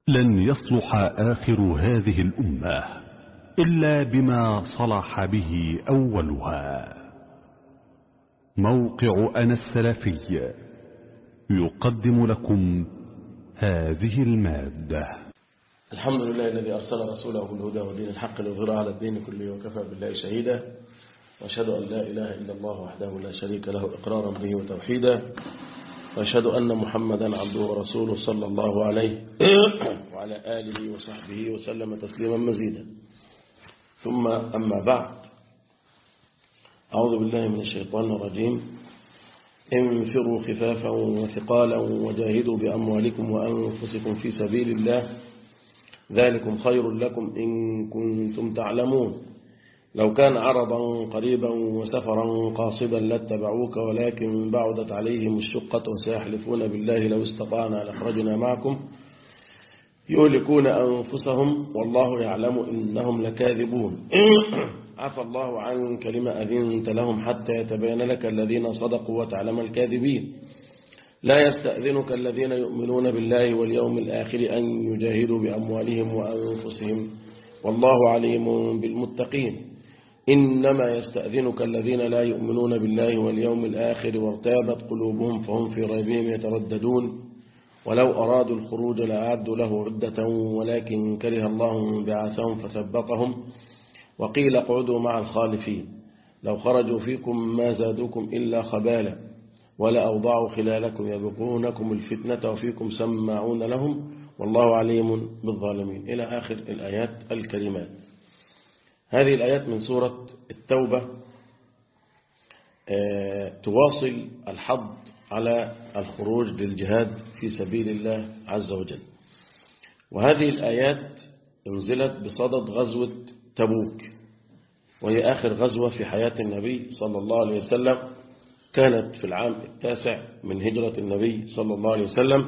لن يصلح آخر هذه الأمة إلا بما صلح به أولها موقع أنا السلفي يقدم لكم هذه المادة الحمد لله الذي أرسل رسوله بالهدى ودين الحق ليظهره على الدين كله وكفى بالله شهيدا وأشهد أن لا إله إلا الله وحده لا شريك له إقرارا به وتوحيدا وأشهد أن محمدا عبده ورسوله صلى الله عليه وعلى آله وصحبه وسلم تسليما مزيدا ثم أما بعد أعوذ بالله من الشيطان الرجيم انفروا خفافا وثقالا وجاهدوا بأموالكم وأنفسكم في سبيل الله ذلكم خير لكم إن كنتم تعلمون لو كان عرضا قريبا وسفرا قاصدا لاتبعوك ولكن بعدت عليهم الشقة وسيحلفون بالله لو استطعنا لخرجنا معكم يهلكون أنفسهم والله يعلم إنهم لكاذبون عفى الله عنك لما أذنت لهم حتى يتبين لك الذين صدقوا وتعلم الكاذبين لا يستأذنك الذين يؤمنون بالله واليوم الآخر أن يجاهدوا بأموالهم وأنفسهم والله عليم بالمتقين إنما يستأذنك الذين لا يؤمنون بالله واليوم الآخر وارتابت قلوبهم فهم في ريبهم يترددون ولو أرادوا الخروج لأعدوا له عدة ولكن كره الله بعثهم فثبطهم وقيل اقعدوا مع الخالفين لو خرجوا فيكم ما زادوكم إلا خبالا ولا أوضعوا خلالكم يبقونكم الفتنة وفيكم سماعون لهم والله عليم بالظالمين إلى آخر الآيات الكريمات هذه الآيات من سورة التوبة تواصل الحض على الخروج للجهاد في سبيل الله عز وجل وهذه الآيات انزلت بصدد غزوة تبوك وهي آخر غزوة في حياة النبي صلى الله عليه وسلم كانت في العام التاسع من هجرة النبي صلى الله عليه وسلم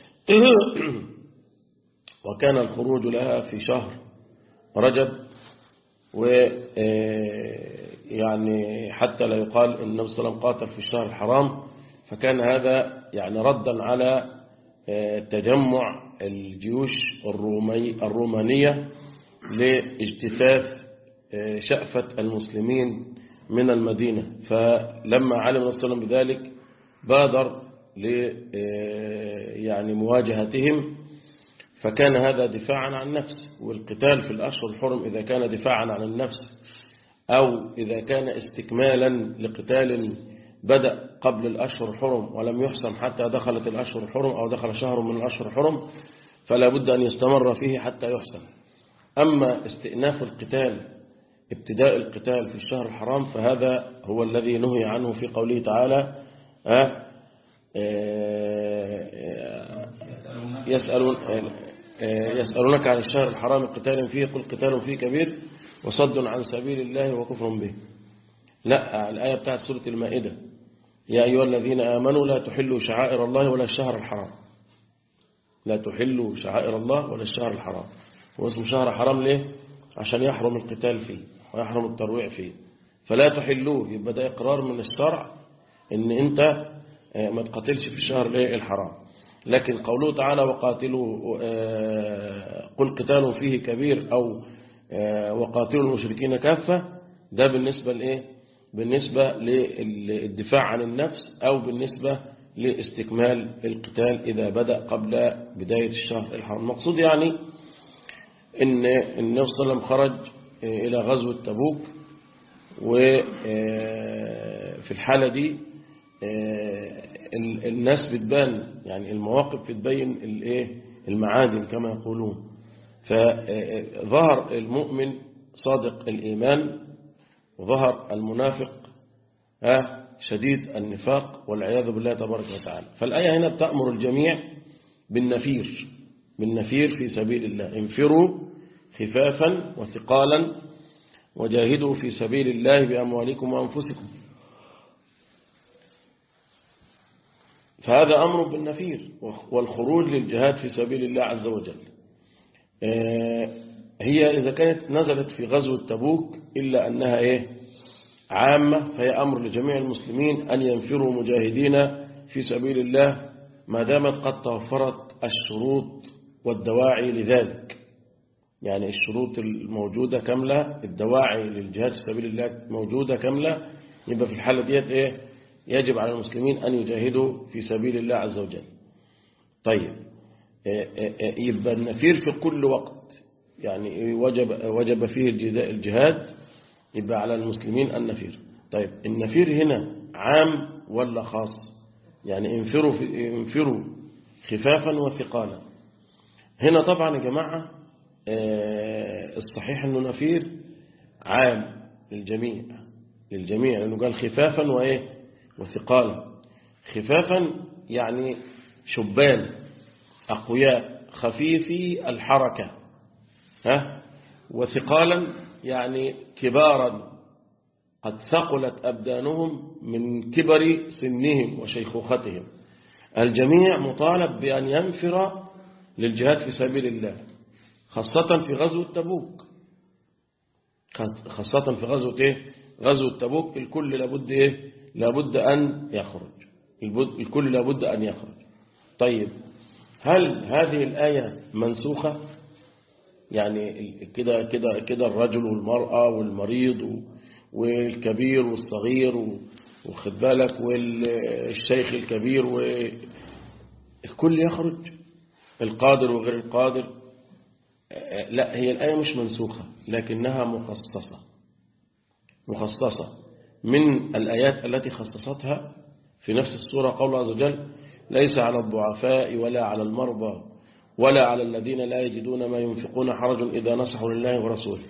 وكان الخروج لها في شهر رجب و يعني حتى لا يقال ان النبي صلى الله عليه وسلم قاتل في الشهر الحرام فكان هذا يعني ردا على تجمع الجيوش الرومي الرومانية لاجتثاث شأفة المسلمين من المدينة فلما علم النبي صلى الله عليه وسلم بذلك بادر ل يعني مواجهتهم فكان هذا دفاعا عن النفس والقتال في الأشهر الحرم إذا كان دفاعا عن النفس أو إذا كان استكمالا لقتال بدأ قبل الأشهر الحرم ولم يحسم حتى دخلت الأشهر الحرم أو دخل شهر من الأشهر الحرم فلا بد أن يستمر فيه حتى يحسم أما استئناف القتال ابتداء القتال في الشهر الحرام فهذا هو الذي نهي عنه في قوله تعالى يسألون يسألونك عن الشهر الحرام قتال فيه قل قتال فيه كبير وصد عن سبيل الله وكفر به لا الآية بتاعت سورة المائدة يا أيها الذين آمنوا لا تحلوا شعائر الله ولا الشهر الحرام لا تحلوا شعائر الله ولا الشهر الحرام هو اسمه شهر حرام ليه عشان يحرم القتال فيه ويحرم الترويع فيه فلا تحلوه يبقى ده إقرار من الشرع ان انت ما تقاتلش في الشهر الحرام لكن قوله تعالى وقاتلوا قل قتال فيه كبير أو وقاتلوا المشركين كافة ده بالنسبة لإيه بالنسبة للدفاع عن النفس أو بالنسبة لاستكمال القتال إذا بدأ قبل بداية الشهر الحرام المقصود يعني إن النبي صلى الله عليه وسلم خرج إلى غزوة تبوك وفي الحالة دي الناس بتبان يعني المواقف بتبين الايه المعادن كما يقولون فظهر المؤمن صادق الإيمان وظهر المنافق شديد النفاق والعياذ بالله تبارك وتعالى فالآية هنا بتأمر الجميع بالنفير بالنفير في سبيل الله انفروا خفافا وثقالا وجاهدوا في سبيل الله بأموالكم وأنفسكم فهذا أمر بالنفير والخروج للجهاد في سبيل الله عز وجل هي إذا كانت نزلت في غزوة تبوك إلا أنها إيه عامة فهي أمر لجميع المسلمين أن ينفروا مجاهدين في سبيل الله ما دامت قد توفرت الشروط والدواعي لذلك يعني الشروط الموجودة كاملة الدواعي للجهاد في سبيل الله موجودة كاملة يبقى في الحالة ديت ايه يجب على المسلمين أن يجاهدوا في سبيل الله عز وجل طيب يبقى النفير في كل وقت يعني وجب, وجب فيه الجهاد يبقى على المسلمين النفير طيب النفير هنا عام ولا خاص يعني انفروا, انفروا خفافا وثقالا هنا طبعا يا جماعة الصحيح انه نفير عام للجميع للجميع لانه قال خفافا وايه وثقالا خفافا يعني شبان اقوياء خفيفي الحركة ها وثقالا يعني كبارا قد ثقلت أبدانهم من كبر سنهم وشيخوختهم الجميع مطالب بأن ينفر للجهاد في سبيل الله خاصة في غزوة تبوك خاصة في غزوة إيه؟ غزوة تبوك الكل لابد إيه؟ لابد أن يخرج الكل لابد أن يخرج طيب هل هذه الآية منسوخة يعني كده كده كده الرجل والمرأة والمريض والكبير والصغير وخد بالك والشيخ الكبير والكل يخرج القادر وغير القادر لا هي الآية مش منسوخة لكنها مخصصة مخصصة من الآيات التي خصصتها في نفس السورة قول عز وجل ليس على الضعفاء ولا على المرضى ولا على الذين لا يجدون ما ينفقون حرج إذا نصحوا لله ورسوله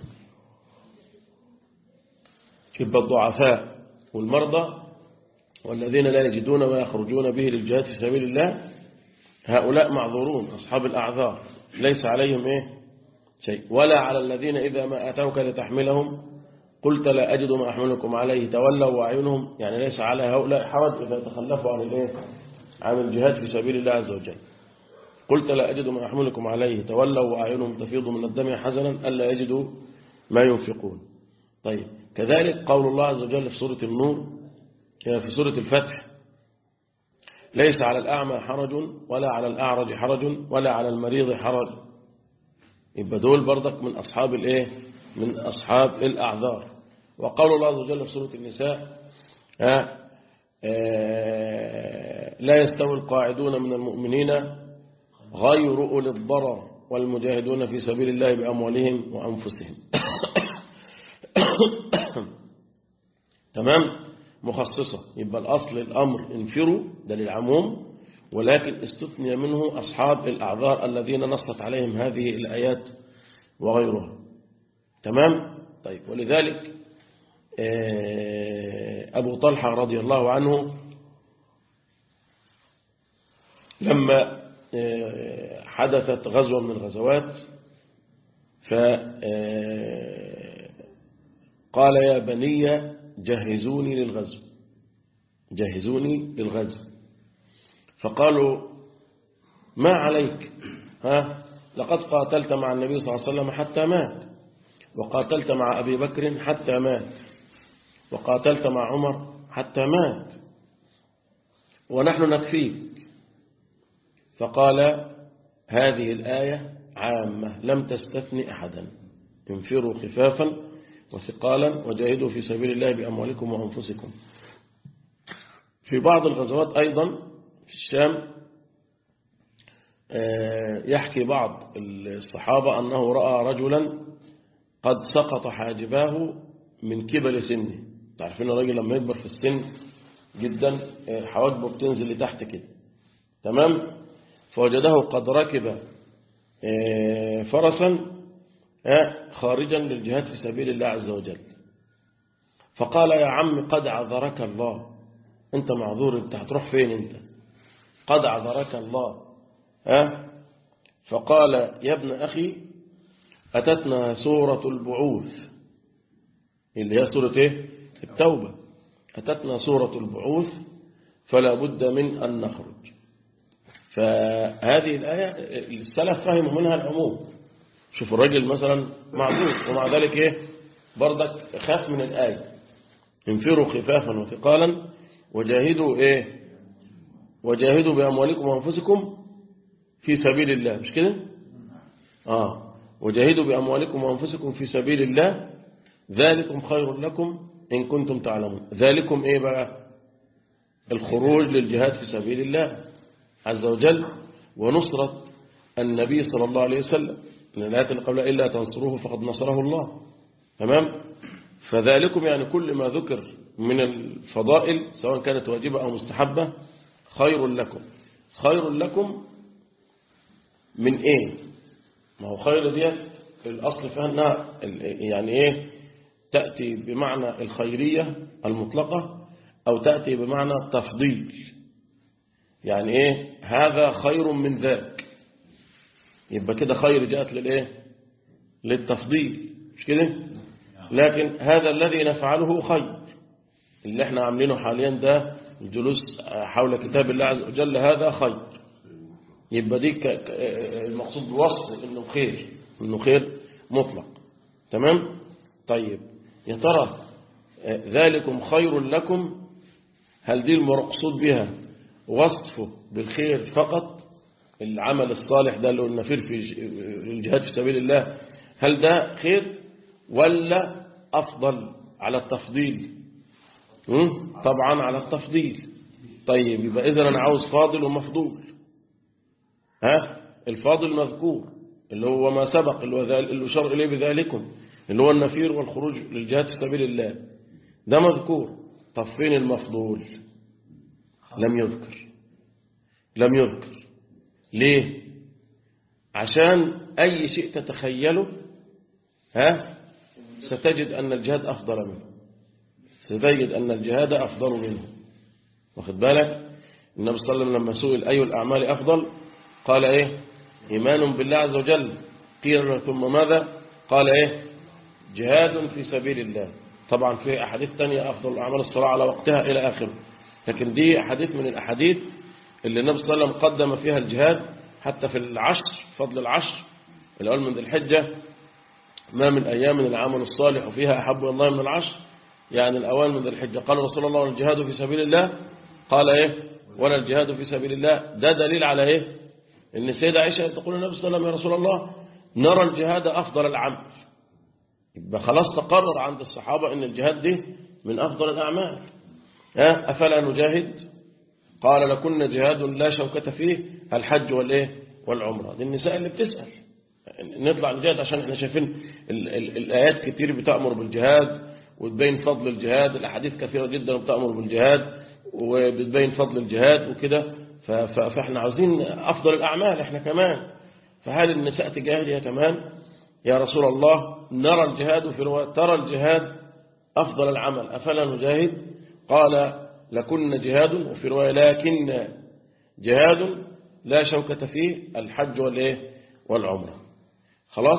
يبقى الضعفاء والمرضى والذين لا يجدون ما يخرجون به للجهاد في سبيل الله هؤلاء معذورون أصحاب الأعذار ليس عليهم إيه شيء ولا على الذين إذا ما أتوك لتحملهم قلت لا أجد ما أحملكم عليه تولوا وأعينهم يعني ليس على هؤلاء حرج إذا تخلفوا عن الإيه عن الجهاد في سبيل الله عز وجل قلت لا أجد ما أحملكم عليه تولوا وأعينهم تفيض من الدم حزنا ألا يجدوا ما ينفقون طيب كذلك قول الله عز وجل في سورة النور في سورة الفتح ليس على الأعمى حرج ولا على الأعرج حرج ولا على المريض حرج يبقى دول برضك من أصحاب الإيه من أصحاب الأعذار وقول الله عز وجل في سورة النساء لا يستوي القاعدون من المؤمنين غير أولي الضرر والمجاهدون في سبيل الله بأموالهم وأنفسهم تمام مخصصة يبقى الأصل الأمر انفروا ده للعموم ولكن استثني منه أصحاب الأعذار الذين نصت عليهم هذه الآيات وغيرها تمام طيب ولذلك أبو طلحة رضي الله عنه لما حدثت غزوة من الغزوات فقال يا بني جهزوني للغزو جهزوني للغزو فقالوا ما عليك ها لقد قاتلت مع النبي صلى الله عليه وسلم حتى مات وقاتلت مع أبي بكر حتى مات وقاتلت مع عمر حتى مات ونحن نكفيك فقال هذه الآية عامة لم تستثني أحدا انفروا خفافا وثقالا وجاهدوا في سبيل الله بأموالكم وأنفسكم في بعض الغزوات أيضا في الشام يحكي بعض الصحابة أنه رأى رجلا قد سقط حاجباه من كبل سنه تعرفين الراجل لما يكبر في السن جدا حواجبه بتنزل لتحت كده تمام فوجده قد ركب فرسا خارجا للجهاد في سبيل الله عز وجل فقال يا عم قد عذرك الله انت معذور انت هتروح فين انت قد عذرك الله ها فقال يا ابن أخي أتتنا سورة البعوث اللي هي سورة ايه التوبة أتتنا سورة البعوث فلا بد من أن نخرج فهذه الآية السلف فهموا منها العموم شوف الرجل مثلا معذور ومع ذلك ايه برضك خاف من الآية انفروا خفافا وثقالا وجاهدوا ايه وجاهدوا بأموالكم وأنفسكم في سبيل الله مش كده آه وجاهدوا بأموالكم وأنفسكم في سبيل الله ذلكم خير لكم إن كنتم تعلمون ذلكم إيه بقى الخروج للجهاد في سبيل الله عز وجل ونصرة النبي صلى الله عليه وسلم إن الآيات اللي قبلها إلا تنصروه فقد نصره الله تمام فذلكم يعني كل ما ذكر من الفضائل سواء كانت واجبة أو مستحبة خير لكم خير لكم من إيه ما هو خير ديت الأصل فيها أنها يعني إيه تأتي بمعنى الخيرية المطلقة أو تأتي بمعنى التفضيل يعني إيه هذا خير من ذاك يبقى كده خير جاءت للإيه للتفضيل مش كده لكن هذا الذي نفعله خير اللي احنا عاملينه حاليا ده الجلوس حول كتاب الله عز وجل هذا خير يبقى دي المقصود بوصف انه خير انه خير مطلق تمام طيب يا ترى ذلكم خير لكم هل دي المقصود بها وصفه بالخير فقط العمل الصالح ده اللي قلنا فيه في الجهاد في سبيل الله هل ده خير ولا أفضل على التفضيل طبعا على التفضيل طيب يبقى إذا أنا عاوز فاضل ومفضول ها الفاضل مذكور اللي هو ما سبق اللي هو اللي أشار إليه بذلكم اللي هو النفير والخروج للجهاد في سبيل الله ده مذكور طب فين المفضول لم يذكر لم يذكر ليه عشان أي شيء تتخيله ها ستجد أن الجهاد أفضل منه ستجد أن الجهاد أفضل منه واخد بالك النبي صلى الله عليه وسلم لما سئل أي الأعمال أفضل قال إيه إيمان بالله عز وجل قيل ثم ماذا قال إيه جهاد في سبيل الله طبعا في أحاديث تانية أفضل الأعمال الصلاة على وقتها إلى آخره لكن دي أحاديث من الأحاديث اللي النبي صلى الله عليه وسلم قدم فيها الجهاد حتى في العشر فضل العشر الأول من ذي الحجة ما من أيام العمل الصالح فيها أحب الله من العشر يعني الأوان من ذي الحجة قال رسول الله الجهاد في سبيل الله قال إيه ولا الجهاد في سبيل الله ده دليل على إيه إن السيدة عائشة تقول النبي صلى الله عليه وسلم يا رسول الله نرى الجهاد أفضل العمل يبقى خلاص تقرر عند الصحابة إن الجهاد دي من أفضل الأعمال ها أفلا نجاهد قال لكن جهاد لا شوكة فيه الحج والإيه والعمرة دي النساء اللي بتسأل نطلع نجاهد عشان احنا شايفين ال ال الآيات كتير بتأمر بالجهاد وتبين فضل الجهاد الأحاديث كثيرة جدا بتأمر بالجهاد وبتبين فضل الجهاد وكده فاحنا عاوزين أفضل الأعمال احنا كمان فهل النساء تجاهد يا كمان يا رسول الله نرى الجهاد في الوقت ترى الجهاد أفضل العمل أفلا نجاهد قال لكن جهاد وفي رواية لكن جهاد لا شوكة فيه الحج والإيه والعمرة خلاص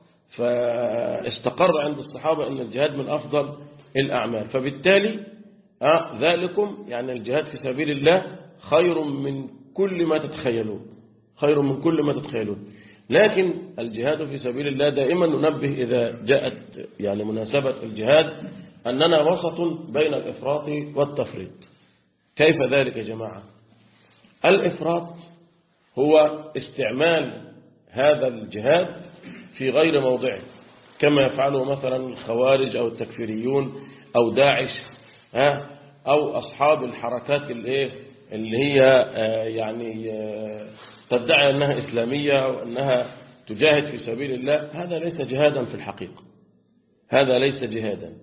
فاستقر عند الصحابة أن الجهاد من أفضل الأعمال فبالتالي آه ذلكم يعني الجهاد في سبيل الله خير من كل ما تتخيلون خير من كل ما تتخيلون لكن الجهاد في سبيل الله دائما ننبه إذا جاءت يعني مناسبة الجهاد أننا وسط بين الإفراط والتفريط كيف ذلك يا جماعة الإفراط هو استعمال هذا الجهاد في غير موضعه كما يفعله مثلا الخوارج أو التكفيريون أو داعش ها أو أصحاب الحركات اللي هي يعني تدعي أنها إسلامية وأنها تجاهد في سبيل الله هذا ليس جهادا في الحقيقة هذا ليس جهادا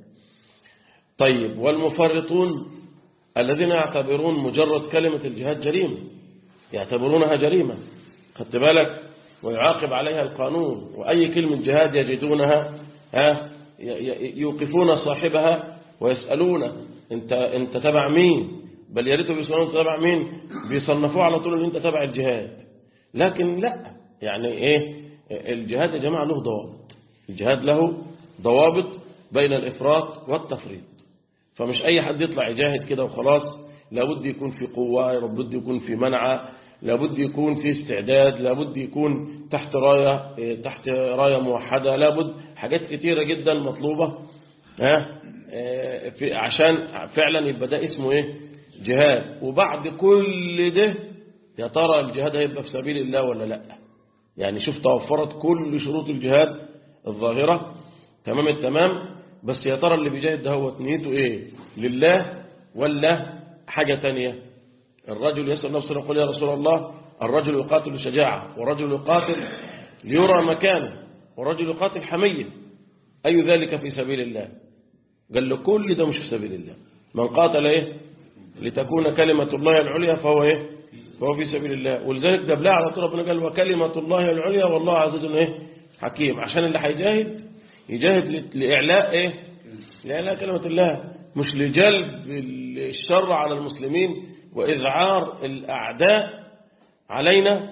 طيب والمفرطون الذين يعتبرون مجرد كلمة الجهاد جريمة يعتبرونها جريمة خدت بالك ويعاقب عليها القانون وأي كلمة جهاد يجدونها ها يوقفون صاحبها ويسألونه انت, انت تبع مين بل يا ريته بيسألون تبع مين بيصنفوه على طول ان انت تبع الجهاد لكن لا يعني ايه الجهاد يا جماعة له ضوابط الجهاد له ضوابط بين الإفراط والتفريط فمش أي حد يطلع يجاهد كده وخلاص لابد يكون في قوة لابد يكون في منعة لابد يكون في استعداد لابد يكون تحت راية تحت راية موحدة لابد حاجات كتيرة جدا مطلوبة ها في عشان فعلا يبقى ده اسمه ايه جهاد وبعد كل ده يا ترى الجهاد هيبقى في سبيل الله ولا لا يعني شوف توفرت كل شروط الجهاد الظاهرة تمام التمام بس يا ترى اللي بيجاهد ده هو نيته ايه لله ولا حاجة تانية الرجل يسأل نفسه يقول يا رسول الله الرجل يقاتل شجاعة والرجل يقاتل ليرى مكانه والرجل يقاتل حمية أي ذلك في سبيل الله قال له كل ده مش في سبيل الله من قاتل ايه لتكون كلمة الله العليا فهو ايه فهو في سبيل الله ولذلك جابلها على طول ربنا قال وكلمة الله العليا والله عزيز ايه حكيم عشان اللي هيجاهد يجاهد لإعلاء ايه لإعلاء كلمة الله مش لجلب الشر على المسلمين وإذعار الأعداء علينا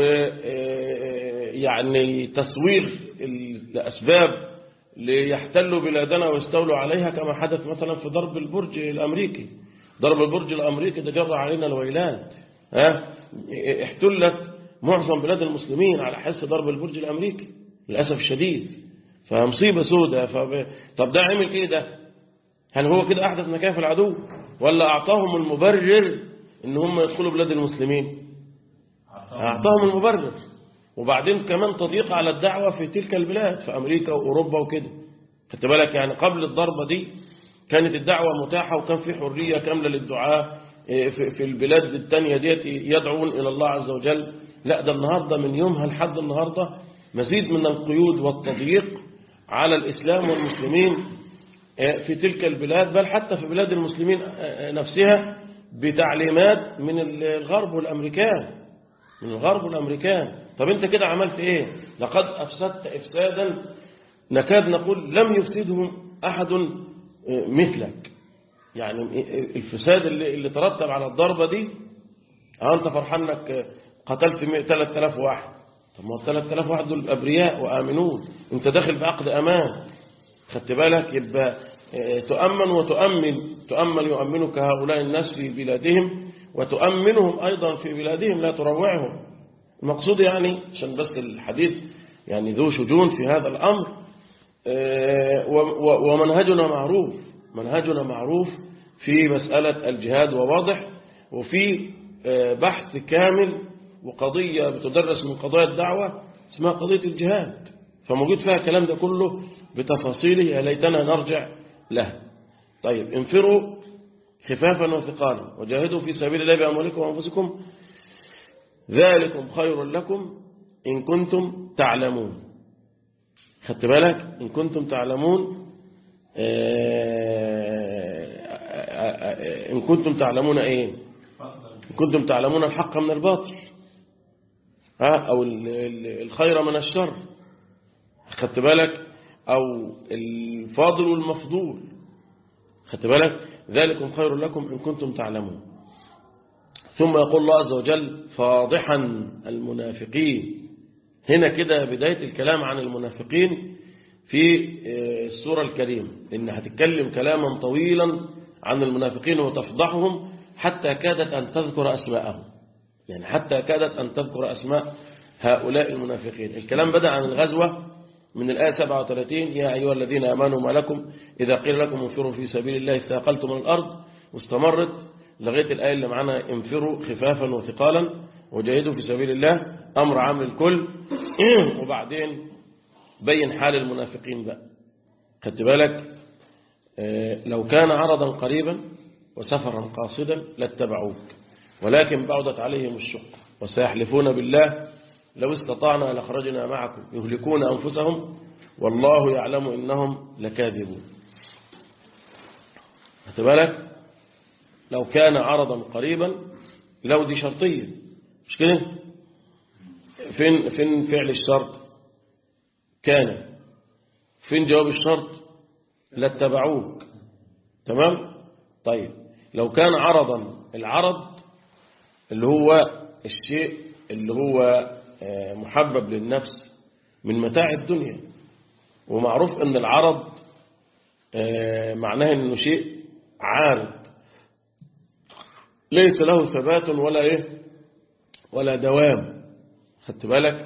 ويعني تسويغ الأسباب ليحتلوا بلادنا ويستولوا عليها كما حدث مثلا في ضرب البرج الأمريكي ضرب البرج الأمريكي ده جرى علينا الويلات ها احتلت معظم بلاد المسلمين على حس ضرب البرج الأمريكي للأسف الشديد فمصيبة سودة فب... طب ده عمل ايه ده هل هو كده أحدث مكان في العدو ولا أعطاهم المبرر ان هم يدخلوا بلاد المسلمين أعطاهم المبرر وبعدين كمان تضييق على الدعوة في تلك البلاد في أمريكا وأوروبا وكده خدت بالك يعني قبل الضربة دي كانت الدعوة متاحة وكان في حرية كاملة للدعاء في البلاد التانية ديت يدعون إلى الله عز وجل لا ده النهاردة من يومها لحد النهاردة مزيد من القيود والتضييق على الإسلام والمسلمين في تلك البلاد بل حتى في بلاد المسلمين نفسها بتعليمات من الغرب والأمريكان من الغرب والأمريكان طب أنت كده عملت إيه لقد أفسدت إفسادا نكاد نقول لم يفسده أحد مثلك يعني الفساد اللي, اللي ترتب على الضربة دي أنت فرحان انك قتلت 3000 واحد طب ما 3000 واحد دول أبرياء وآمنون أنت داخل بعقد أمان خدت بالك يبقى تؤمن وتؤمن تؤمن يؤمنك هؤلاء الناس في بلادهم وتؤمنهم أيضا في بلادهم لا تروعهم المقصود يعني عشان بس الحديث يعني ذو شجون في هذا الأمر ومنهجنا معروف منهجنا معروف في مسألة الجهاد وواضح وفي بحث كامل وقضية بتدرس من قضايا الدعوة اسمها قضية الجهاد فموجود فيها الكلام ده كله بتفاصيله يا ليتنا نرجع له طيب انفروا خفافا وثقالا وجاهدوا في سبيل الله بأموالكم وأنفسكم ذلكم خير لكم إن كنتم تعلمون خدت بالك إن كنتم تعلمون إن كنتم تعلمون إيه إن كنتم تعلمون الحق من الباطل ها أو الخير من الشر خدت بالك أو الفاضل والمفضول خدت بالك ذلكم خير لكم إن كنتم تعلمون ثم يقول الله عز وجل فاضحا المنافقين هنا كده بداية الكلام عن المنافقين في السورة الكريمة إن هتتكلم كلاما طويلا عن المنافقين وتفضحهم حتى كادت أن تذكر أسماءهم يعني حتى كادت أن تذكر أسماء هؤلاء المنافقين الكلام بدأ عن الغزوة من الآية 37 يا أيها الذين آمنوا ما لكم إذا قيل لكم انفروا في سبيل الله استاقلتم من الأرض واستمرت لغاية الآية اللي معانا انفروا خفافا وثقالا وجاهدوا في سبيل الله أمر عام للكل وبعدين بين حال المنافقين بقى خدت بالك لو كان عرضا قريبا وسفرا قاصدا لاتبعوك ولكن بعدت عليهم الشق وسيحلفون بالله لو استطعنا لخرجنا معكم يهلكون أنفسهم والله يعلم إنهم لكاذبون خدت بالك لو كان عرضا قريبا لو دي شرطية مش كده فين فين فعل الشرط كان فين جواب الشرط لاتبعوك تمام طيب لو كان عرضا العرض اللي هو الشيء اللي هو محبب للنفس من متاع الدنيا ومعروف ان العرض معناه انه شيء عارض ليس له ثبات ولا ايه ولا دوام خدت بالك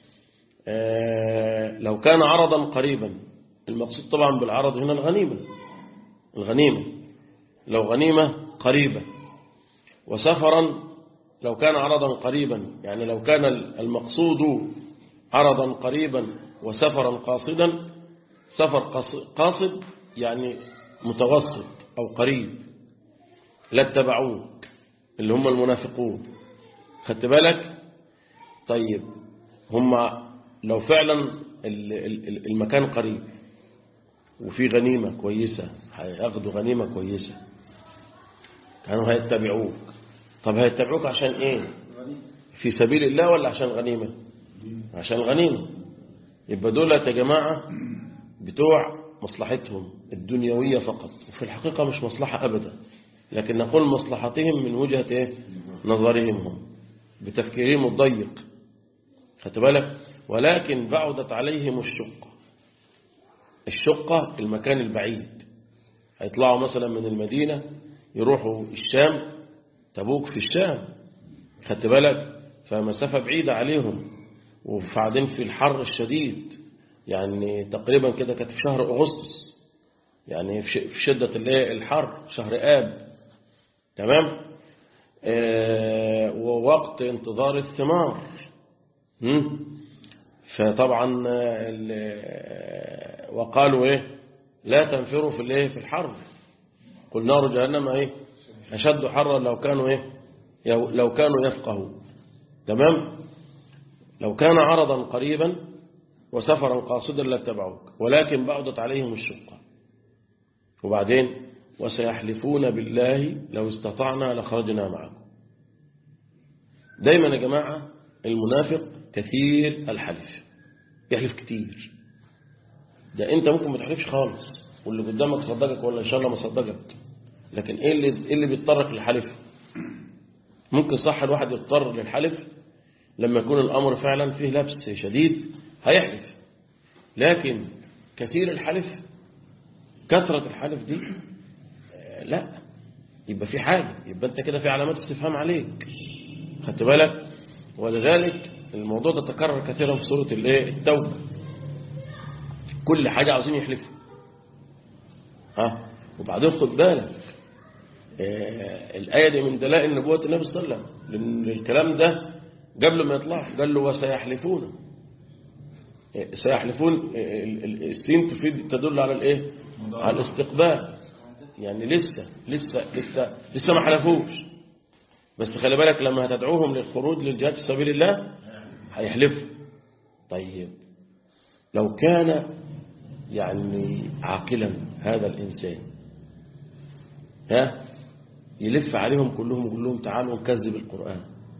آه لو كان عرضا قريبا المقصود طبعا بالعرض هنا الغنيمة الغنيمة لو غنيمة قريبة وسفرا لو كان عرضا قريبا يعني لو كان المقصود عرضا قريبا وسفرا قاصدا سفر قاصد يعني متوسط أو قريب لاتبعوك اللي هم المنافقون خدت بالك طيب هم لو فعلا المكان قريب وفي غنيمة كويسة هياخدوا غنيمة كويسة كانوا هيتبعوك طب هيتبعوك عشان ايه في سبيل الله ولا عشان غنيمة عشان غنيمة يبقى دول يا جماعة بتوع مصلحتهم الدنيوية فقط وفي الحقيقة مش مصلحة أبدا لكن نقول مصلحتهم من وجهة إيه؟ نظرهم هم بتفكيرهم الضيق خدت بالك ولكن بعدت عليهم الشقة الشقة المكان البعيد هيطلعوا مثلا من المدينة يروحوا الشام تبوك في الشام خدت بالك فمسافة بعيدة عليهم وبعدين في الحر الشديد يعني تقريبا كده كانت في شهر أغسطس يعني في شدة الحر شهر آب تمام آه ووقت انتظار الثمار فطبعا وقالوا ايه لا تنفروا في الايه في الحر قل نار جهنم ايه اشد حرا لو كانوا ايه لو كانوا يفقهوا تمام لو كان عرضا قريبا وسفرا قاصدا لاتبعوك ولكن بعدت عليهم الشقة وبعدين وسيحلفون بالله لو استطعنا لخرجنا معكم دايما يا جماعة المنافق كثير الحلف يحلف كتير ده انت ممكن ما تحلفش خالص واللي قدامك صدقك ولا ان شاء الله ما صدقك لكن ايه اللي, إيه اللي بيضطرك للحلف ممكن صح الواحد يضطر للحلف لما يكون الامر فعلا فيه لبس شديد هيحلف لكن كثير الحلف كثرة الحلف دي لا يبقى في حاجة يبقى انت كده في علامات استفهام عليك خدت بالك ولذلك الموضوع ده تكرر كثيرا في سورة الايه التوبة كل حاجة عاوزين يحلفوا ها وبعدين خد بالك آه الآية دي من دلائل نبوة النبي صلى الله عليه وسلم لأن الكلام ده قبل ما يطلع قال له وسيحلفون سيحلفون السين تفيد تدل على الايه على الاستقبال يعني لسه لسه لسه لسه ما حلفوش بس خلي بالك لما هتدعوهم للخروج للجهاد في سبيل الله هيحلفوا طيب لو كان يعني عاقلا هذا الإنسان ها يلف عليهم كلهم ويقول لهم تعالوا نكذب القرآن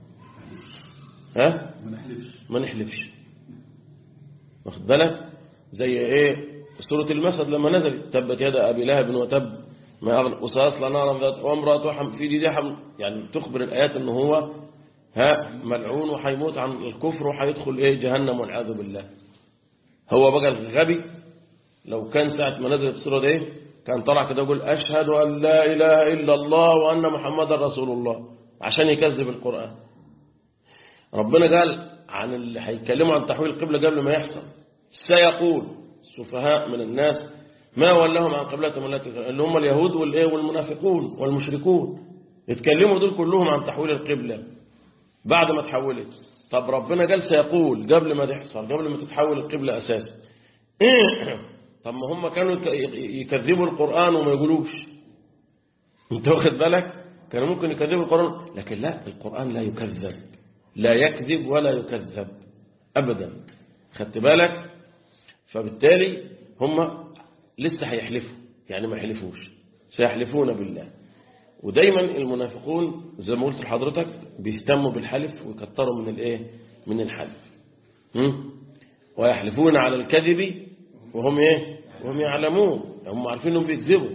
ها ما نحلفش ما نحلفش واخد بالك زي ايه سورة المسد لما نزلت تبت يد أبي لهب وتب ما أغنى وسيصلى نارا ذات وامرأة حم في دي حمل يعني تخبر الآيات ان هو ها ملعون وحيموت عن الكفر وحيدخل ايه جهنم والعياذ بالله هو بقى الغبي لو كان ساعة ما نزلت السورة دي كان طلع كده يقول أشهد أن لا إله إلا الله وأن محمدا رسول الله عشان يكذب القرآن ربنا قال عن اللي هيتكلموا عن تحويل القبلة قبل ما يحصل سيقول السفهاء من الناس ما ولهم عن قبلتهم التي اللي هم اليهود والايه والمنافقون والمشركون يتكلموا دول كلهم عن تحويل القبلة بعد ما تحولت طب ربنا قال سيقول قبل ما تحصل قبل ما تتحول القبلة أساسا طب ما هم كانوا يكذبوا القرآن وما يقولوش انت واخد بالك كانوا ممكن يكذبوا القرآن لكن لا القرآن لا يكذب لا يكذب ولا يكذب أبدا خدت بالك فبالتالي هم لسه هيحلفوا يعني ما يحلفوش سيحلفون بالله ودايما المنافقون زي ما قلت لحضرتك بيهتموا بالحلف ويكتروا من الايه من الحلف هم؟ ويحلفون على الكذب وهم ايه وهم يعلمون هم عارفين انهم بيكذبوا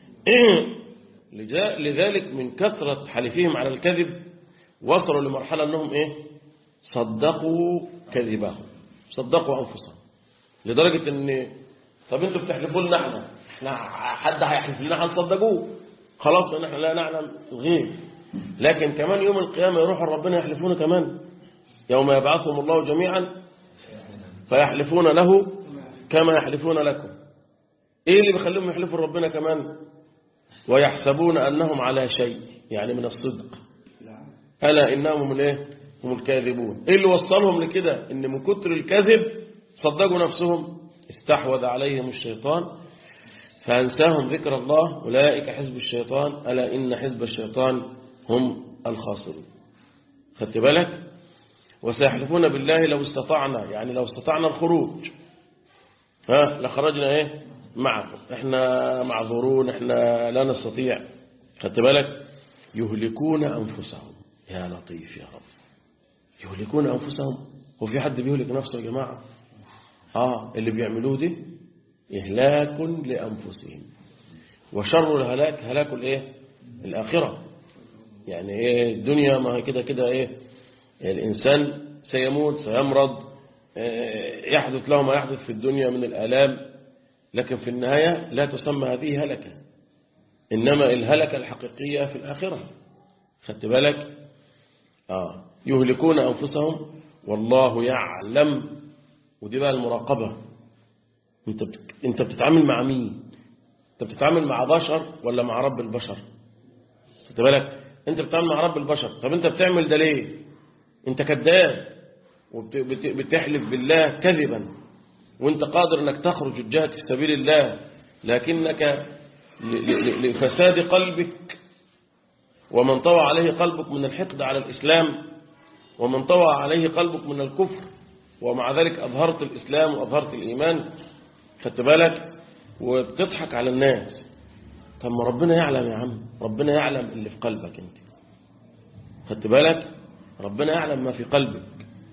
لذلك من كثرة حلفهم على الكذب وصلوا لمرحلة انهم ايه صدقوا كذبهم صدقوا انفسهم لدرجة ان طب انتوا بتحلفوا لنا احنا احنا حد هيحلف لنا هنصدقوه خلاص ان احنا لا نعلم الغيب لكن كمان يوم القيامة يروح ربنا يحلفون كمان يوم يبعثهم الله جميعا فيحلفون له كما يحلفون لكم ايه اللي بيخليهم يحلفوا ربنا كمان ويحسبون انهم على شيء يعني من الصدق ألا إنهم من إيه هم الكاذبون ايه اللي وصلهم لكده ان من كتر الكذب صدقوا نفسهم استحوذ عليهم الشيطان فأنساهم ذكر الله أولئك حزب الشيطان ألا إن حزب الشيطان هم الخاسرون خدت بالك وسيحلفون بالله لو استطعنا يعني لو استطعنا الخروج ها لخرجنا ايه معكم احنا معذورون احنا لا نستطيع خدت بالك يهلكون أنفسهم يا لطيف يا رب يهلكون أنفسهم وفي حد بيهلك نفسه يا جماعة آه اللي بيعملوه دي إهلاك لأنفسهم وشر الهلاك هلاك الإيه الآخرة يعني إيه الدنيا ما هي كده كده إيه الإنسان سيموت سيمرض إيه يحدث له ما يحدث في الدنيا من الآلام لكن في النهاية لا تسمى هذه هلكة إنما الهلكة الحقيقية في الآخرة خدت بالك آه يهلكون أنفسهم والله يعلم ودي بقى المراقبة انت انت بتتعامل مع مين انت بتتعامل مع بشر ولا مع رب البشر خدت بالك انت بتتعامل مع رب البشر طب انت بتعمل ده ليه انت كذاب وبتحلف بالله كذبا وانت قادر انك تخرج الجهد في سبيل الله لكنك لفساد قلبك ومن طوى عليه قلبك من الحقد على الإسلام ومن طوى عليه قلبك من الكفر ومع ذلك أظهرت الإسلام وأظهرت الإيمان خدت بالك وبتضحك على الناس طب ما ربنا يعلم يا عم ربنا يعلم اللي في قلبك انت خدت بالك ربنا يعلم ما في قلبك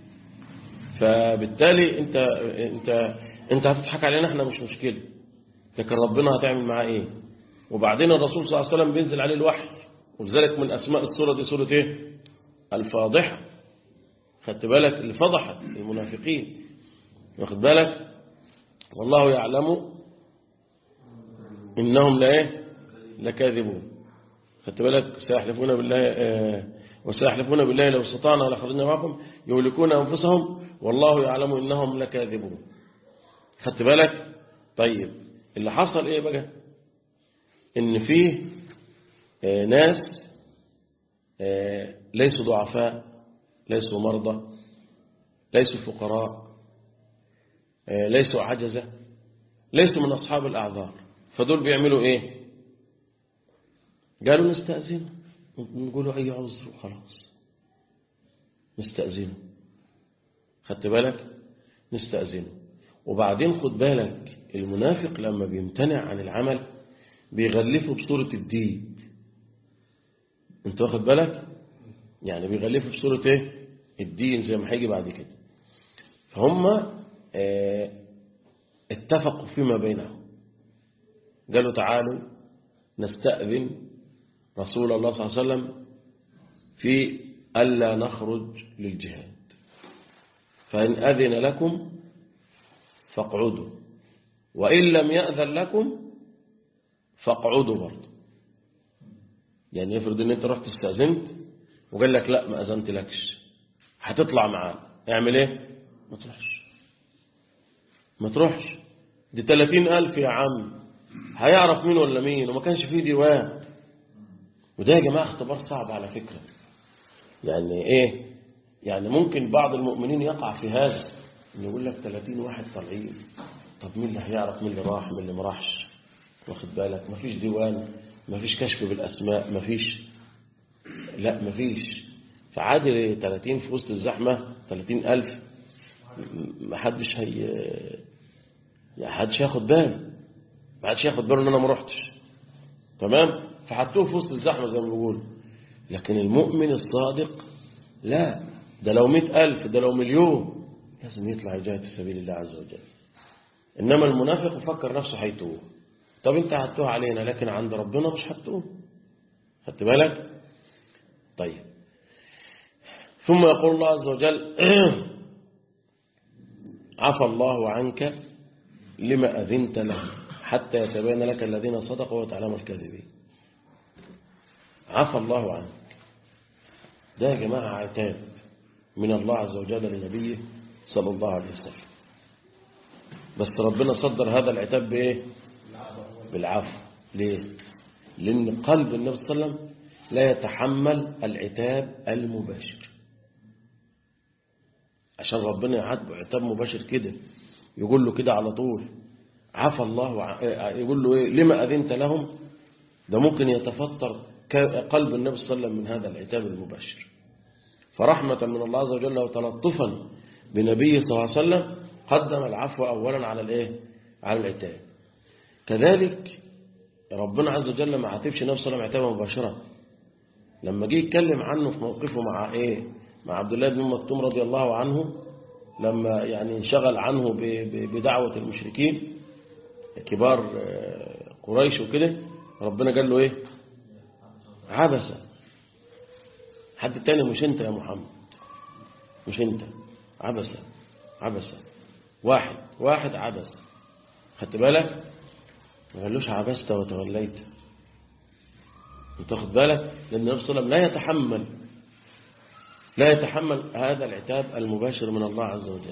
فبالتالي انت انت انت هتضحك علينا احنا مش مشكله لكن ربنا هتعمل معاه ايه وبعدين الرسول صلى الله عليه وسلم بينزل عليه الوحي ولذلك من اسماء السوره دي سوره ايه الفاضحه خدت بالك اللي فضحت المنافقين واخد بالك والله يعلم انهم لا ايه لكاذبون خدت بالك سيحلفون بالله آه وسيحلفون بالله لو استطعنا لخرجنا معكم يهلكون انفسهم والله يعلم انهم لكاذبون خدت بالك طيب اللي حصل ايه بقى ان فيه آه ناس آه ليسوا ضعفاء ليسوا مرضى ليسوا فقراء آه ليسوا عجزة ليسوا من أصحاب الأعذار فدول بيعملوا إيه قالوا نستأذن نقولوا أي عذر وخلاص نستأذنه خدت بالك نستأذنه وبعدين خد بالك المنافق لما بيمتنع عن العمل بيغلفه بصورة الدين انت واخد بالك يعني بيغلفه بصورة ايه الدين زي ما هيجي بعد كده فهم اه اتفقوا فيما بينهم قالوا تعالوا نستأذن رسول الله صلى الله عليه وسلم في ألا نخرج للجهاد فإن أذن لكم فاقعدوا وإن لم يأذن لكم فاقعدوا برضه يعني يفرض ان انت رحت استأذنت وقال لك لا ما أذنت لكش هتطلع معانا اعمل ايه ما تروحش ما تروحش دي 30 ألف يا عم هيعرف مين ولا مين وما كانش فيه ديوان وده يا جماعة اختبار صعب على فكرة يعني ايه يعني ممكن بعض المؤمنين يقع في هذا ان يقول لك 30 واحد طالعين طب مين اللي هيعرف مين اللي راح مين اللي ما راحش واخد بالك مفيش ديوان مفيش كشف بالاسماء مفيش لا مفيش فعادي 30 في وسط الزحمة 30 ألف محدش هي محدش هياخد باله محدش هياخد باله ان انا ما رحتش تمام فحطوه في وسط الزحمة زي ما بيقولوا لكن المؤمن الصادق لا ده لو مئة ألف ده لو مليون لازم يطلع يجاهد في سبيل الله عز وجل إنما المنافق يفكر نفسه هيتوه طب انت هتوه علينا لكن عند ربنا مش هتوه خدت بالك طيب ثم يقول الله عز وجل عفى الله عنك لما أذنت له حتى يتبين لك الذين صدقوا وتعلم الكاذبين عفى الله عنك ده يا جماعة عتاب من الله عز وجل لنبيه صلى الله عليه وسلم بس ربنا صدر هذا العتاب بإيه بالعفو ليه لأن قلب النبي صلى الله عليه وسلم لا يتحمل العتاب المباشر عشان ربنا يعاتبه عتاب مباشر كده يقول له كده على طول عفى الله ع- يقول له ايه لما اذنت لهم ده ممكن يتفطر ك- قلب النبي صلى الله عليه وسلم من هذا العتاب المباشر فرحمة من الله عز وجل وتلطفا بنبيه صلى الله عليه وسلم قدم العفو أولا على الايه على العتاب كذلك ربنا عز وجل ما عاتبش نفسه صلى الله عليه وسلم عتابا مباشرة لما جه يتكلم عنه في موقفه مع ايه مع عبد الله بن مكتوم رضي الله عنه لما يعني انشغل عنه ب- ب- بدعوة المشركين كبار آه، قريش وكده ربنا قال له ايه عبس حد تاني مش انت يا محمد مش انت عبس عبس واحد واحد عبس خدت بالك ما قالوش عبست وتوليت انت واخد بالك لان النبي صلى الله عليه وسلم لا يتحمل لا يتحمل هذا العتاب المباشر من الله عز وجل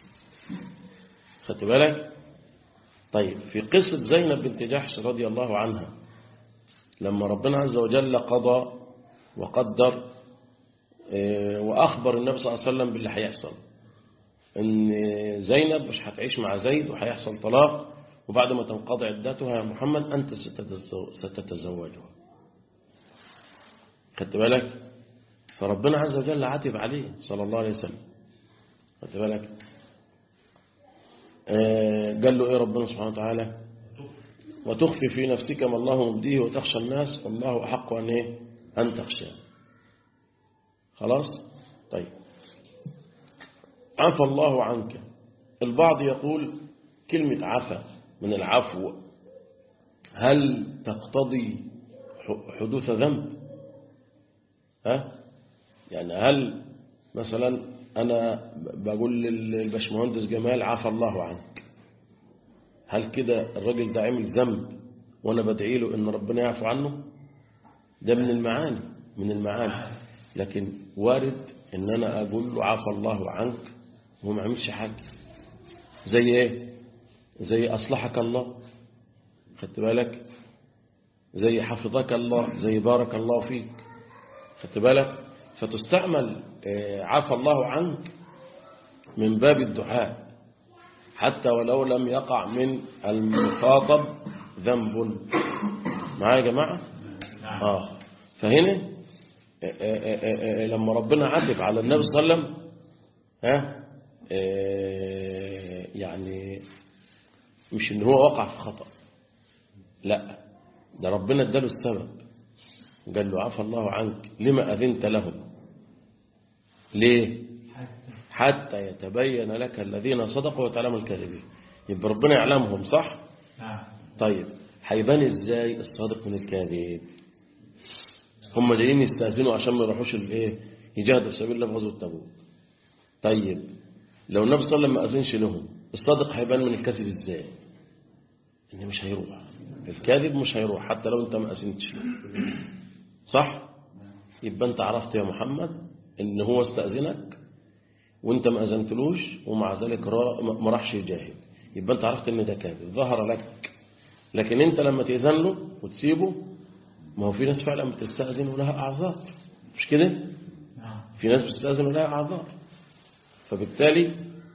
خدت بالك طيب في قصة زينب بنت جحش رضي الله عنها لما ربنا عز وجل قضى وقدر آه، وأخبر النبي صلى الله عليه وسلم باللي هيحصل إن زينب مش هتعيش مع زيد وهيحصل طلاق وبعد ما تنقضي عدتها يا محمد أنت ستتزو- ستتزوجها خدت بالك فربنا عز وجل عاتب عليه صلى الله عليه وسلم خدت بالك آه، قال له ايه ربنا سبحانه وتعالى وتخفي في نفسك ما الله مبديه وتخشى الناس والله أحق أن ايه أن تخشى خلاص طيب عفى الله عنك البعض يقول كلمة عفى من العفو هل تقتضي ح- حدوث ذنب ها يعني هل مثلا أنا بقول للبشمهندس جمال عفى الله عنك هل كده الراجل ده عمل ذنب وأنا بدعي له إن ربنا يعفو عنه ده من المعاني من المعاني لكن وارد إن أنا أقول له عفى الله عنك وهو ما عملش حاجة زي إيه زي أصلحك الله خدت بالك زي حفظك الله زي بارك الله فيك خدت بالك فتستعمل آه، عفى الله عنك من باب الدعاء حتى ولو لم يقع من المخاطب ذنب معايا يا جماعة آه فهنا آه، آه، آه، آه، لما ربنا عاتب على النبي صلى الله عليه وسلم ها آه، يعني مش ان هو وقع في خطأ لا ده ربنا اداله السبب قال له عفى الله عنك لما أذنت لهم ليه حتى يتبين لك الذين صدقوا وتعلم الكاذبين يبقى ربنا يعلمهم صح طيب هيبان ازاي الصادق من الكاذب هم جايين يستأذنوا عشان ما يروحوش الايه يجاهدوا في سبيل الله في غزوه تبوك طيب لو النبي صلى الله عليه وسلم ما أذنش لهم الصادق هيبان من الكاذب ازاي ان مش هيروح الكاذب مش هيروح حتى لو انت ما أذنتش له صح يبقى انت عرفت يا محمد ان هو استأذنك وانت ما أذنتلوش ومع ذلك را- ما راحش يجاهد يبقى انت عرفت ان ده كاذب ظهر لك لكن انت لما تأذن له وتسيبه ما هو في ناس فعلا بتستأذن ولها أعذار مش كده في ناس بتستأذن ولها أعذار فبالتالي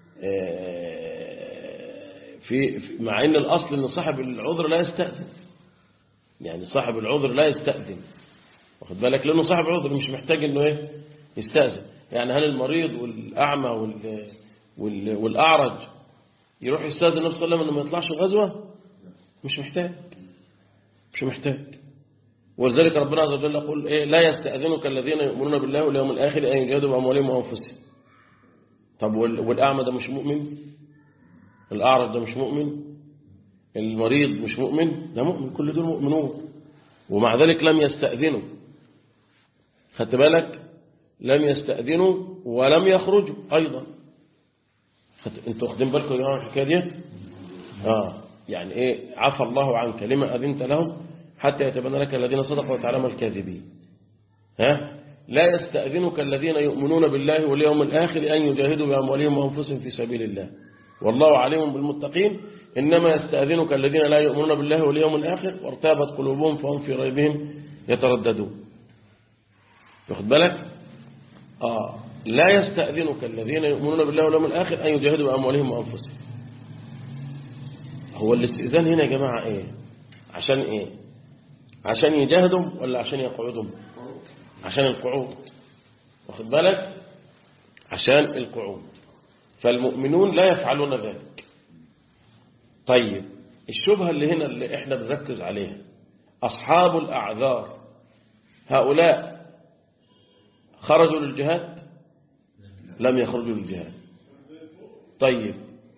آه، في في- مع ان الاصل ان صاحب العذر لا يستأذن يعني صاحب العذر لا يستأذن واخد بالك لانه صاحب عذر مش محتاج انه ايه يستأذن يعني هل المريض والاعمى وال وال والاعرج يروح يستأذن النبي صلى الله عليه وسلم انه ما يطلعش الغزوه مش محتاج مش محتاج ولذلك ربنا عز وجل يقول ايه لا يستأذنك الذين يؤمنون بالله واليوم الاخر ان يجاهدوا باموالهم وانفسهم طب وال- والاعمى ده مش مؤمن الاعرج ده مش مؤمن المريض مش مؤمن ده مؤمن كل دول مؤمنون ومع ذلك لم يستأذنوا خدت بالك لم يستأذنوا ولم يخرجوا أيضا خدت- انتوا واخدين بالكم يا جماعة من الحكاية دي آه يعني إيه عفى الله عنك لما أذنت لهم حتى يتبنى لك الذين صدقوا وتعلم الكاذبين ها لا يستأذنك الذين يؤمنون بالله واليوم الآخر أن يجاهدوا بأموالهم وأنفسهم في سبيل الله والله عليم بالمتقين إنما يستأذنك الذين لا يؤمنون بالله واليوم الآخر وارتابت قلوبهم فهم في ريبهم يترددون واخد بالك آه لا يستأذنك الذين يؤمنون بالله واليوم الآخر أن يجاهدوا بأموالهم وأنفسهم هو الاستئذان هنا يا جماعة إيه عشان إيه عشان يجاهدوا ولا عشان يقعدوا عشان القعود واخد بالك عشان القعود فالمؤمنون لا يفعلون ذلك طيب الشبهة اللي هنا اللي احنا بنركز عليها أصحاب الأعذار هؤلاء خرجوا للجهاد لم يخرجوا للجهاد طيب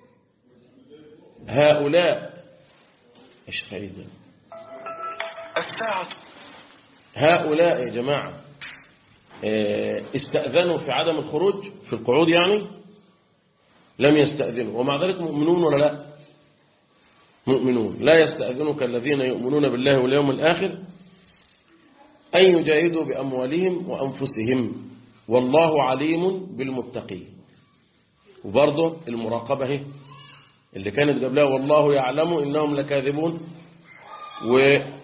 هؤلاء ايش خيدا الساعة هؤلاء يا جماعة اه، استأذنوا في عدم الخروج في القعود يعني لم يستأذنوا ومع ذلك مؤمنون ولا لا مؤمنون لا يستأذنك الذين يؤمنون بالله واليوم الآخر أن يجاهدوا بأموالهم وأنفسهم والله عليم بالمتقين وبرضه المراقبة هي اللي كانت قبلها والله يعلم إنهم لكاذبون و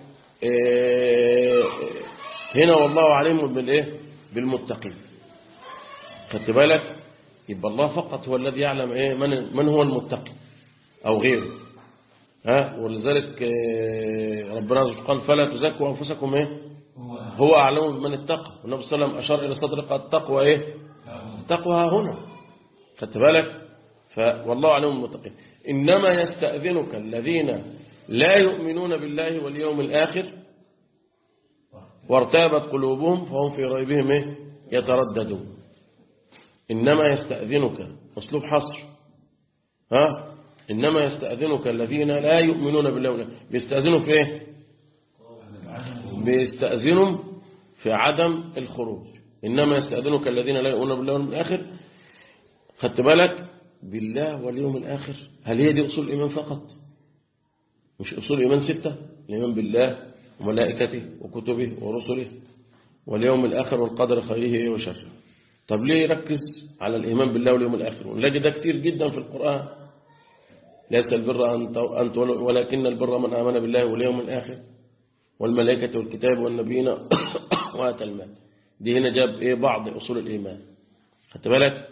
آه، هنا والله عليم بالإيه بالمتقين خدت بالك يبقى الله فقط هو الذي يعلم إيه من, من هو المتقي أو غيره ها ولذلك آه، ربنا قال فلا تزكوا أنفسكم إيه هو أعلم بمن اتقى والنبي صلى الله عليه وسلم أشار إلى صدر التقوى إيه التقوى ها هنا خدت بالك فوالله أعلم بالمتقين إنما يستأذنك الذين لا يؤمنون بالله واليوم الآخر وارتابت قلوبهم فهم في ريبهم إيه؟ يترددون إنما يستأذنك أسلوب حصر ها إنما يستأذنك الذين لا يؤمنون بالله واليوم الآخر بيستأذنوا في إيه بيستأذنوا في عدم الخروج إنما يستأذنك الذين لا يؤمنون بالله واليوم الآخر خدت بالك بالله واليوم الآخر هل هي دي أصول الإيمان فقط مش أصول الإيمان ستة الإيمان بالله وملائكته وكتبه ورسله واليوم الآخر والقدر خيره وشره طب ليه يركز على الإيمان بالله واليوم الآخر ونلاقي ده كتير جدا في القرآن ليس البر أن تولوا ولكن البر من آمن بالله واليوم الآخر والملائكة والكتاب والنبيين وآتى المال دي هنا جاب إيه بعض أصول الإيمان خدت بالك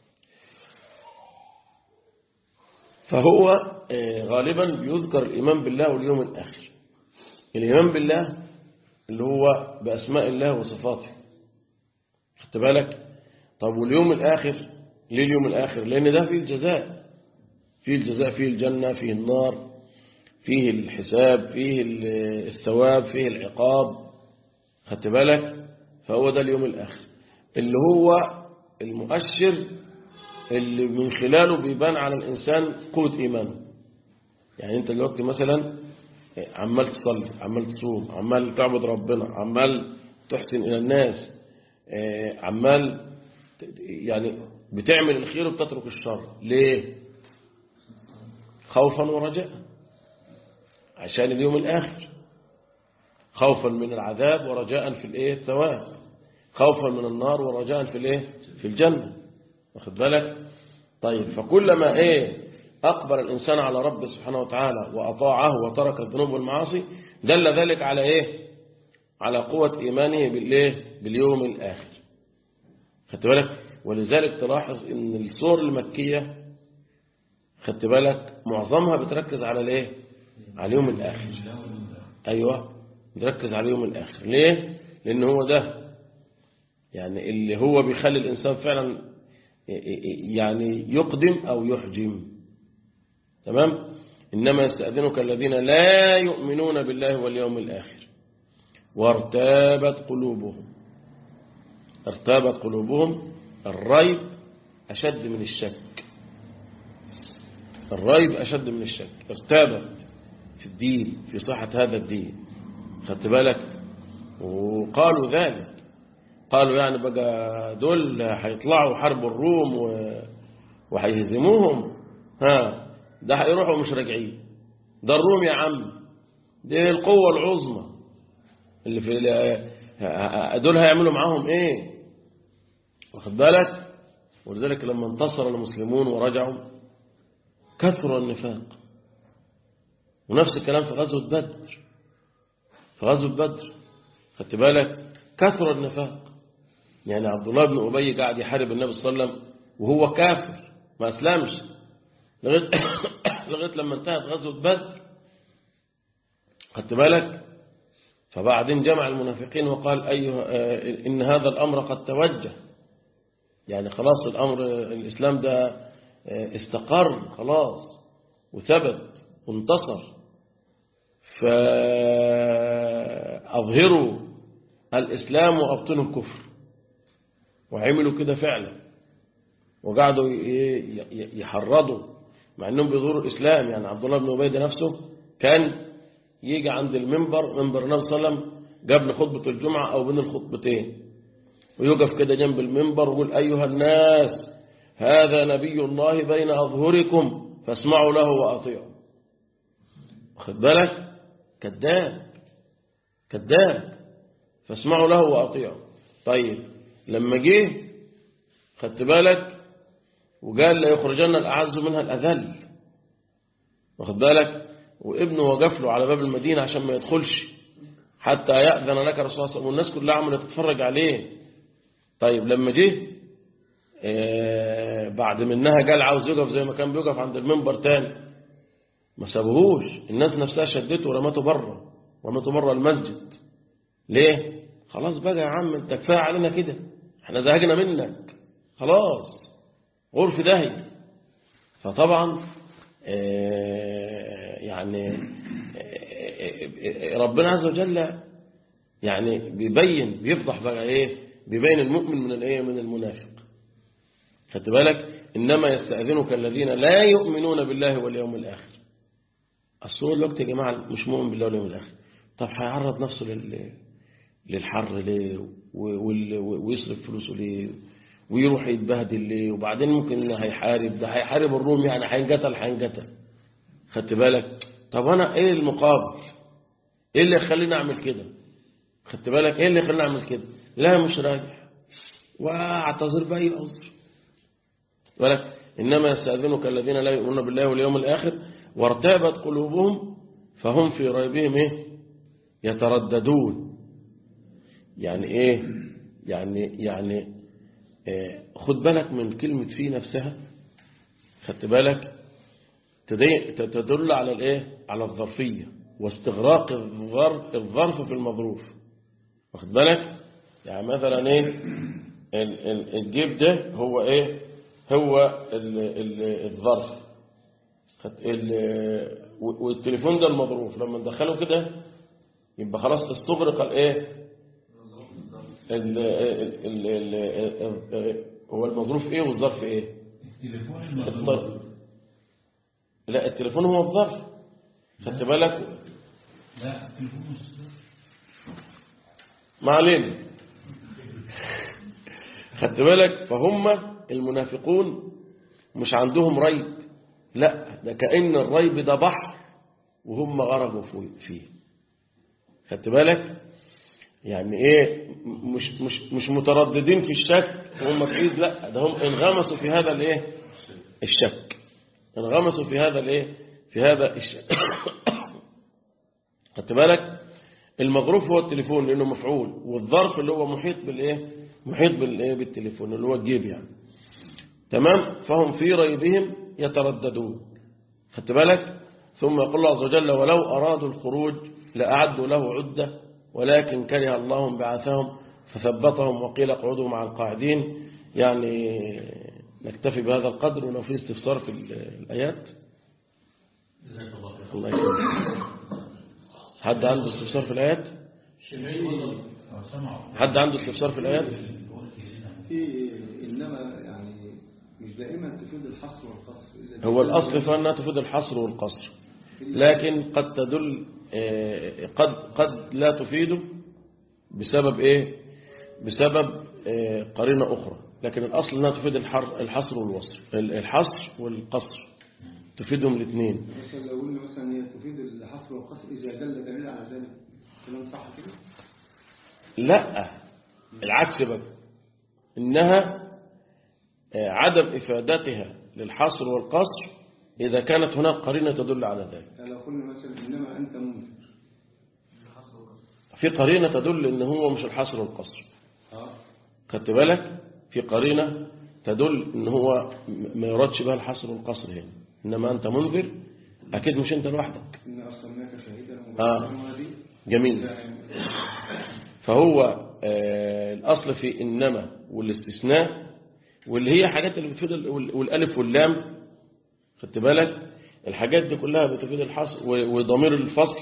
فهو آه، غالبا بيذكر الإيمان بالله واليوم الآخر الإيمان بالله اللي هو بأسماء الله وصفاته خدت بالك طب واليوم الآخر ليه اليوم الآخر لأن ده فيه الجزاء فيه الجزاء فيه الجنة فيه النار فيه الحساب فيه الثواب فيه العقاب خدت بالك فهو ده اليوم الآخر اللي هو المؤشر اللي من خلاله بيبان على الإنسان قوة إيمانه يعني أنت دلوقتي مثلا عمال تصلي عمال تصوم عمال تعبد ربنا عمال تحسن إلى الناس آه، عمال ت- يعني بتعمل الخير وبتترك الشر ليه خوفا ورجاء عشان اليوم الآخر خوفا من العذاب ورجاء في الايه الثواب خوفا من النار ورجاء في الايه في الجنة واخد بالك طيب فكلما ايه أقبل الإنسان على ربه سبحانه وتعالى وأطاعه وترك الذنوب والمعاصي دل ذلك على ايه على قوة إيمانه بالايه باليوم الآخر خدت بالك ولذلك تلاحظ ان السور المكية خدت بالك معظمها بتركز على الايه على اليوم الآخر أيوة بتركز على اليوم الآخر ليه لأن هو ده يعني اللي هو بيخلي الإنسان فعلا يعني يقدم أو يحجم تمام إنما يستأذنك الذين لا يؤمنون بالله واليوم الآخر وارتابت قلوبهم ارتابت قلوبهم الريب أشد من الشك الريب أشد من الشك ارتابت في الدين في صحة هذا الدين خدت بالك وقالوا ذلك قالوا يعني بقى دول هيطلعوا حرب الروم و... وهيهزموهم ها ده هيروحوا مش راجعين ده الروم يا عم دي القوة العظمى اللي في ال- دول هيعملوا معاهم ايه واخد بالك ولذلك لما انتصر المسلمون ورجعوا كثر النفاق ونفس الكلام في غزوة بدر في غزوة بدر خدت بالك كثر النفاق يعني عبد الله بن أبي قاعد يحارب النبي صلى الله عليه وسلم وهو كافر ما أسلمش لغاية, لغاية لما انتهت غزوة بدر خدت بالك فبعدين جمع المنافقين وقال أيها آه، إن هذا الأمر قد توجه يعني خلاص الأمر الإسلام ده آه، استقر خلاص وثبت وانتصر فأظهروا الإسلام وأبطنوا الكفر وعملوا كده فعلا وقعدوا ي- ي- يحرضوا مع انهم بيظهروا الاسلام يعني عبد الله بن ابي ده نفسه كان يجي عند المنبر منبر النبي صلى الله عليه وسلم قبل خطبه الجمعه او بين الخطبتين ويقف كده جنب المنبر ويقول ايها الناس هذا نبي الله بين اظهركم فاسمعوا له واطيعوا واخد بالك كذاب كذاب فاسمعوا له واطيعوا طيب لما جه خدت بالك وقال لا يخرجن الأعز منها الأذل واخد بالك وابنه وقف له على باب المدينة عشان ما يدخلش حتى يأذن لك رسول الله صلى الله عليه وسلم والناس كلها عملت تتفرج عليه طيب لما جه آه، بعد منها قال عاوز يقف زي ما كان بيقف عند المنبر تاني ما سابوهوش الناس نفسها شدته ورمته بره ورمته بره المسجد ليه خلاص بقى يا عم انت كفايه علينا كده احنا زهقنا منك خلاص غرف داهية فطبعا آه، يعني آه، آه، ربنا عز وجل يعني بيبين بيفضح بقى ايه بيبين المؤمن من الايه من المنافق خدت بالك انما يستأذنك الذين لا يؤمنون بالله واليوم الاخر الصور الوقت يا جماعه مش مؤمن بالله واليوم الاخر طب هيعرض نفسه لل للحر ليه و- وال- ويصرف فلوسه ليه ويروح يتبهدل ليه وبعدين ممكن هيحارب ده هيحارب الروم يعني هينقتل هينقتل خدت بالك طب انا ايه المقابل ايه اللي يخليني اعمل كده خدت بالك ايه اللي يخليني اعمل كده لا مش راجع واعتذر باي عذر ولك انما يستاذنك الذين لا يؤمنون بالله واليوم الاخر وارتابت قلوبهم فهم في ريبهم ايه يترددون يعني ايه يعني يعني آه، خد بالك من كلمة في نفسها خدت بالك تدي- تدل على الايه على الظرفية واستغراق الظرف, الظرف في المظروف واخد بالك يعني مثلا ايه ال- ال- الجيب ده هو ايه هو ال- ال- الظرف خدت- ال- و- والتليفون ده المظروف لما ندخله كده يبقى خلاص استغرق الايه ال ال ال ال هو المظروف ايه والظرف ايه التليفون الطرف. المضروب لا التليفون هو الظرف خدت بالك لا التليفون مش ظرف. ما علينا خدت بالك فهم المنافقون مش عندهم ريب لا ده كأن الريب ده بحر وهم غرقوا فيه- فيه خدت بالك يعني ايه مش مش مش مترددين في الشك وهم بعيد لا ده هم انغمسوا في هذا الايه الشك انغمسوا في هذا الايه في هذا الشك خدت بالك المظروف هو التليفون لانه مفعول والظرف اللي هو محيط بالايه محيط بالايه بالتليفون اللي هو الجيب يعني تمام فهم في ريبهم يترددون خدت بالك ثم يقول الله عز وجل ولو أرادوا الخروج لأعدوا له عدة ولكن كره الله بعثهم فثبتهم وقيل اقعدوا مع القاعدين يعني نكتفي بهذا القدر ولو في استفسار في الآيات جزاك الله خير الله يكرمك حد عنده استفسار في الآيات أو سمعوا حد عنده استفسار في الآيات في إنما يعني مش دائما تفيد الحصر والقصر إذا هو الأصل فأنها تفيد الحصر والقصر لكن قد تدل آه، قد قد لا تفيده بسبب إيه بسبب آه، قرينة أخرى لكن الأصل أنها تفيد الحر الحصر والوصر الحصر والقصر تفيدهم الاثنين مثلا لو قلنا مثلا هي تفيد الحصر والقصر إذا دل دليل على ذلك كلام صح كده؟ لا العكس بقى إنها آه، عدم إفادتها للحصر والقصر إذا كانت هناك قرينة تدل على ذلك يعني لو قلنا مثلا إنما أنت منكر في قرينة تدل إن هو مش الحصر والقصر اه خدت بالك في قرينة تدل ان هو ما يردش بها الحصر والقصر هنا انما انت منذر اكيد مش انت لوحدك إن أرسلناك شهيدا آه. ومبشرا ونذيرا جميل فهو آه الأصل في إنما والاستثناء واللي هي حاجات اللي بتفيد ال- وال- والألف واللام خدت بالك الحاجات دي كلها بتفيد الحصر و- وضمير الفصل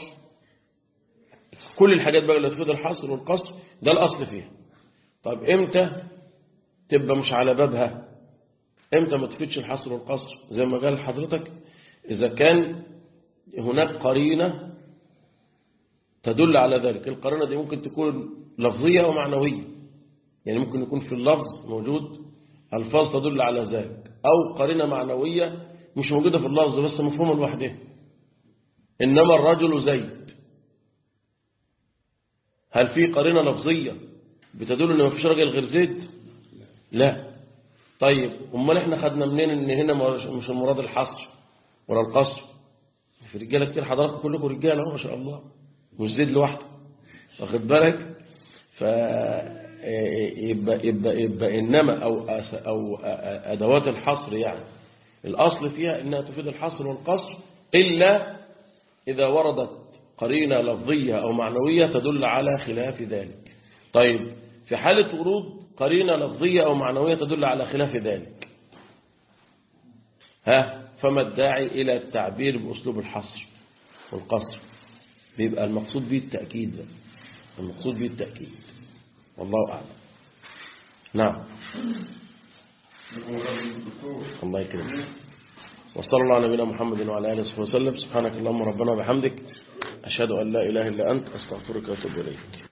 كل الحاجات بقى اللي تفيد الحصر والقصر ده الأصل فيها طب إمتى تبقى مش على بابها إمتى ما تفيدش الحصر والقصر زي ما قال حضرتك إذا كان هناك قرينة تدل على ذلك القرينة دي ممكن تكون لفظية ومعنوية يعني ممكن يكون في اللفظ موجود ألفاظ تدل على ذلك أو قرينة معنوية مش موجودة في اللفظ بس مفهومة لوحدها إنما الرجل زيد هل في قرينة لفظية بتدل إن مفيش راجل غير زيد لا طيب امال احنا خدنا منين ان هنا مش- مش المراد الحصر ولا القصر في رجاله كتير حضراتكم كلكم رجاله اهو ما شاء الله مش زيد لوحده واخد بالك ف يبقى, يبقى, يبقى انما او أس- او ادوات الحصر يعني الاصل فيها انها تفيد الحصر والقصر الا اذا وردت قرينه لفظيه او معنويه تدل على خلاف ذلك طيب في حاله ورود قرينه لفظيه او معنويه تدل على خلاف ذلك ها فما الداعي الى التعبير باسلوب الحصر والقصر بيبقى المقصود به التأكيد ده. المقصود به التأكيد والله أعلم نعم الله يكرمك وصلى الله على نبينا محمد وعلى آله وصحبه وسلم سبحانك اللهم ربنا وبحمدك أشهد أن لا إله إلا أنت أستغفرك وأتوب إليك